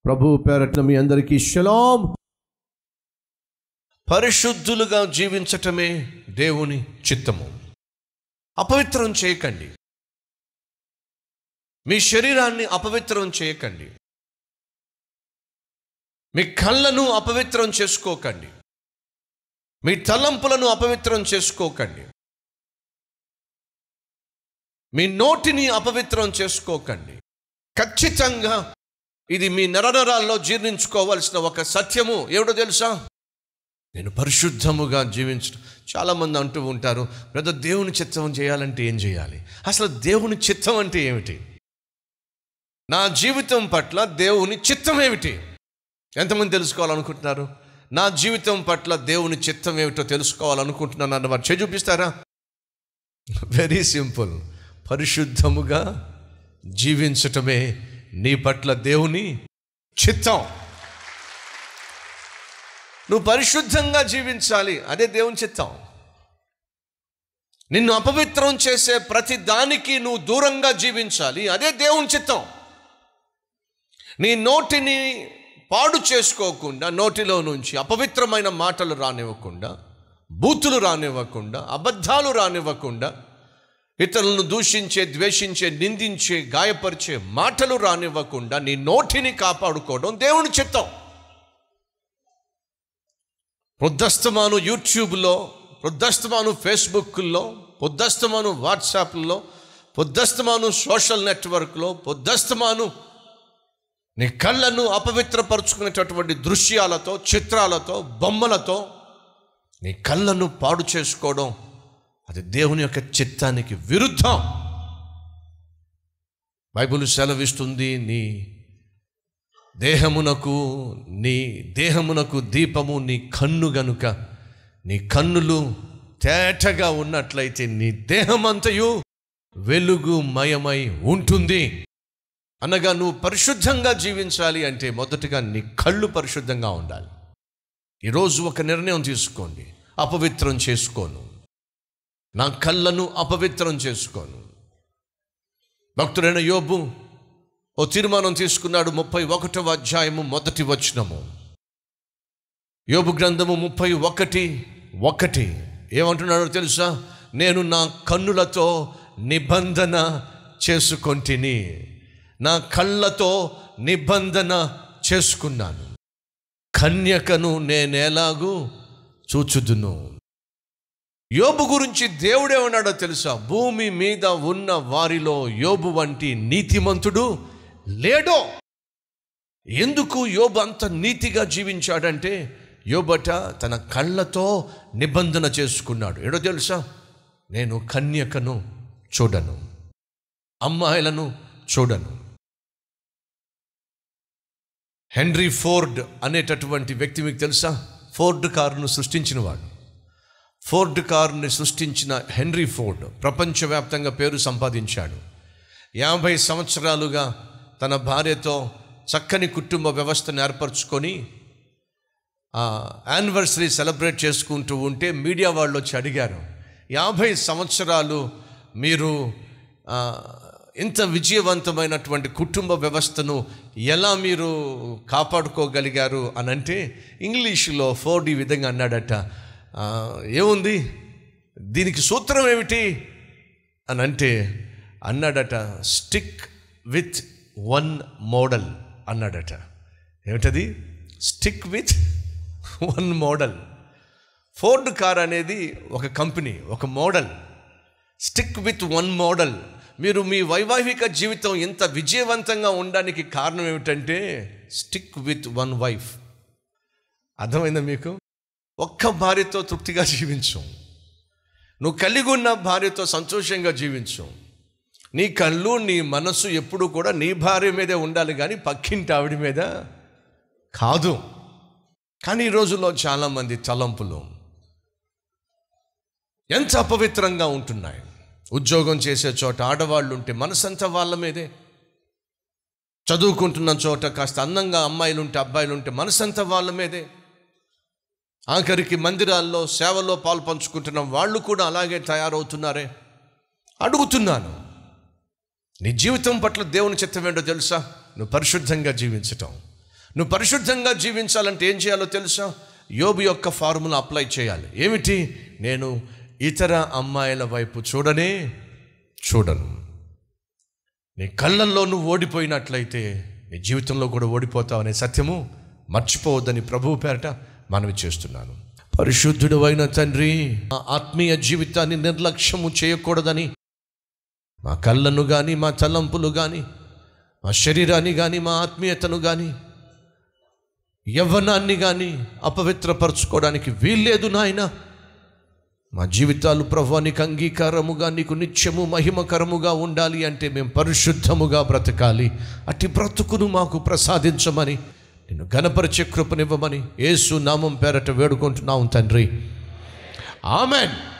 ప్రభు పేరట్న మీ అందరికీ షలాం పరిశుద్ధులుగా జీవించటమే దేవుని చిత్తము అపవిత్రం చేయకండి మీ శరీరాన్ని అపవిత్రం చేయకండి మీ కళ్ళను అపవిత్రం చేసుకోకండి మీ తలంపులను అపవిత్రం చేసుకోకండి మీ నోటిని అపవిత్రం చేసుకోకండి ఖచ్చితంగా ఇది మీ నరనరాల్లో జీర్ణించుకోవాల్సిన ఒక సత్యము ఏమిటో తెలుసా నేను పరిశుద్ధముగా జీవించడం చాలామంది అంటూ ఉంటారు బ్రదర్ దేవుని చిత్తం చేయాలంటే ఏం చేయాలి అసలు దేవుని చిత్తం అంటే ఏమిటి నా జీవితం పట్ల దేవుని చిత్తం ఏమిటి ఎంతమంది తెలుసుకోవాలనుకుంటున్నారు నా జీవితం పట్ల దేవుని చిత్తం ఏమిటో తెలుసుకోవాలనుకుంటున్నాను అన్న వారు చేయి చూపిస్తారా వెరీ సింపుల్ పరిశుద్ధముగా జీవించటమే నీ పట్ల దేవుని చిత్తం నువ్వు పరిశుద్ధంగా జీవించాలి అదే దేవుని చిత్తం నిన్ను అపవిత్రం చేసే ప్రతి దానికి నువ్వు దూరంగా జీవించాలి అదే దేవుని చిత్తం నీ నోటిని పాడు చేసుకోకుండా నోటిలో నుంచి అపవిత్రమైన మాటలు రానివ్వకుండా బూతులు రానివ్వకుండా అబద్ధాలు రానివ్వకుండా ఇతరులను దూషించే ద్వేషించే నిందించే గాయపరిచే మాటలు రానివ్వకుండా నీ నోటిని కాపాడుకోవడం దేవుని చిత్తం పొద్దస్తమాను యూట్యూబ్లో పొద్దస్తమాను ఫేస్బుక్లో పొద్దస్తమాను వాట్సాప్లో పొద్దస్తమాను సోషల్ నెట్వర్క్లో పొద్దస్తమాను నీ కళ్ళను అపవిత్రపరుచుకునేటటువంటి దృశ్యాలతో చిత్రాలతో బొమ్మలతో నీ కళ్ళను పాడు చేసుకోవడం అది దేవుని యొక్క చిత్తానికి విరుద్ధం బైబిల్ సెలవిస్తుంది నీ దేహమునకు నీ దేహమునకు దీపము నీ కన్ను గనుక నీ కన్నులు తేటగా ఉన్నట్లయితే నీ దేహమంతయు వెలుగు మయమై ఉంటుంది అనగా నువ్వు పరిశుద్ధంగా జీవించాలి అంటే మొదటగా నీ కళ్ళు పరిశుద్ధంగా ఉండాలి ఈరోజు ఒక నిర్ణయం తీసుకోండి అపవిత్రం చేసుకోను నా కళ్ళను అపవిత్రం చేసుకోను భక్తుడైన యోబు ఓ తీర్మానం తీసుకున్నాడు ముప్పై ఒకటవ అధ్యాయము మొదటి వచనము యోబు గ్రంథము ముప్పై ఒకటి ఒకటి ఏమంటున్నాడో తెలుసా నేను నా కన్నులతో నిబంధన చేసుకొంటిని నా కళ్ళతో నిబంధన చేసుకున్నాను కన్యకను నేనేలాగూ చూచుదును యోబు గురించి దేవుడేమన్నాడో తెలుసా భూమి మీద ఉన్న వారిలో యోబు వంటి నీతిమంతుడు లేడో ఎందుకు యోబు అంత నీతిగా జీవించాడంటే యోబట తన కళ్ళతో నిబంధన చేసుకున్నాడు ఏడో తెలుసా నేను కన్యకను చూడను అమ్మాయిలను చూడను హెన్రీ ఫోర్డ్ అనేటటువంటి వ్యక్తి మీకు తెలుసా ఫోర్డ్ కారును సృష్టించినవాడు ఫోర్డ్ కారుని సృష్టించిన హెన్రీ ఫోర్డ్ ప్రపంచవ్యాప్తంగా పేరు సంపాదించాడు యాభై సంవత్సరాలుగా తన భార్యతో చక్కని కుటుంబ వ్యవస్థను ఏర్పరచుకొని యానివర్సరీ సెలబ్రేట్ చేసుకుంటూ ఉంటే మీడియా వాళ్ళు వచ్చి అడిగారు యాభై సంవత్సరాలు మీరు ఆ, ఇంత విజయవంతమైనటువంటి కుటుంబ వ్యవస్థను ఎలా మీరు కాపాడుకోగలిగారు అని అంటే ఇంగ్లీషులో ఫోర్డ్ ఈ విధంగా అన్నాడట ఆ, ఏముంది దీనికి సూత్రం ఏమిటి అని అంటే అన్నాడట స్టిక్ విత్ వన్ మోడల్ అన్నాడట ఏమిటది stick with one model Ford car అనేది ఒక కంపెనీ ఒక model stick with one model మీరు మీ వైవాహిక జీవితం ఇంత విజయవంతంగా ఉండడానికి కారణం ఏమిటంటే స్టిక్ విత్ వన్ వైఫ్ అర్థమైందా మీకు ఒక్క భార్యతో తృప్తిగా జీవించు నువ్వు కలిగి ఉన్న భార్యతో సంతోషంగా జీవించు నీ కళ్ళు నీ మనస్సు ఎప్పుడు కూడా నీ భార్య మీదే ఉండాలి కానీ పక్కింటి ఆవిడ మీద కాదు కానీ ఈ రోజుల్లో చాలామంది తలంపులు ఎంత అపవిత్రంగా ఉంటున్నాయి ఉద్యోగం చేసే చోట ఆడవాళ్ళు ఉంటే మనసంతా వాళ్ళ మీదే చదువుకుంటున్న చోట కాస్త అందంగా అమ్మాయిలు ఉంటే అబ్బాయిలు ఉంటే మనసంతా వాళ్ళ మీదే ఆఖరికి మందిరాల్లో సేవలో పాలు పంచుకుంటున్న వాళ్ళు కూడా అలాగే తయారవుతున్నారే అడుగుతున్నాను నీ జీవితం పట్ల దేవుని చిత్తం ఏంటో తెలుసా నువ్వు పరిశుద్ధంగా జీవించటం నువ్వు పరిశుద్ధంగా జీవించాలంటే ఏం చేయాలో తెలుసా యోబు యొక్క ఫార్ములా అప్లై చేయాలి ఏమిటి నేను ఇతర అమ్మాయిల వైపు చూడనే చూడను నీ కళ్ళల్లో నువ్వు ఓడిపోయినట్లయితే నీ జీవితంలో కూడా ఓడిపోతావు అనే సత్యము మర్చిపోవద్దని ప్రభువు పేరట మనవి చేస్తున్నాను పరిశుద్ధుడు అయిన తండ్రి మా ఆత్మీయ జీవితాన్ని నిర్లక్ష్యము చేయకూడదని మా కళ్ళను కానీ మా తలంపులు కానీ మా శరీరాన్ని కానీ మా ఆత్మీయతను కానీ యవ్వనాన్ని కానీ అపవిత్రపరచుకోవడానికి వీల్లేదు నాయన మా జీవితాలు ప్రభు నీకు అంగీకారముగా నీకు నిత్యము మహిమకరముగా ఉండాలి అంటే మేము పరిశుద్ధముగా బ్రతకాలి అట్టి బ్రతుకును మాకు ప్రసాదించమని నేను ఘనపరిచే కృపనివ్వమని యేసు నామం పేరట వేడుకుంటున్నాం తండ్రి ఆమెన్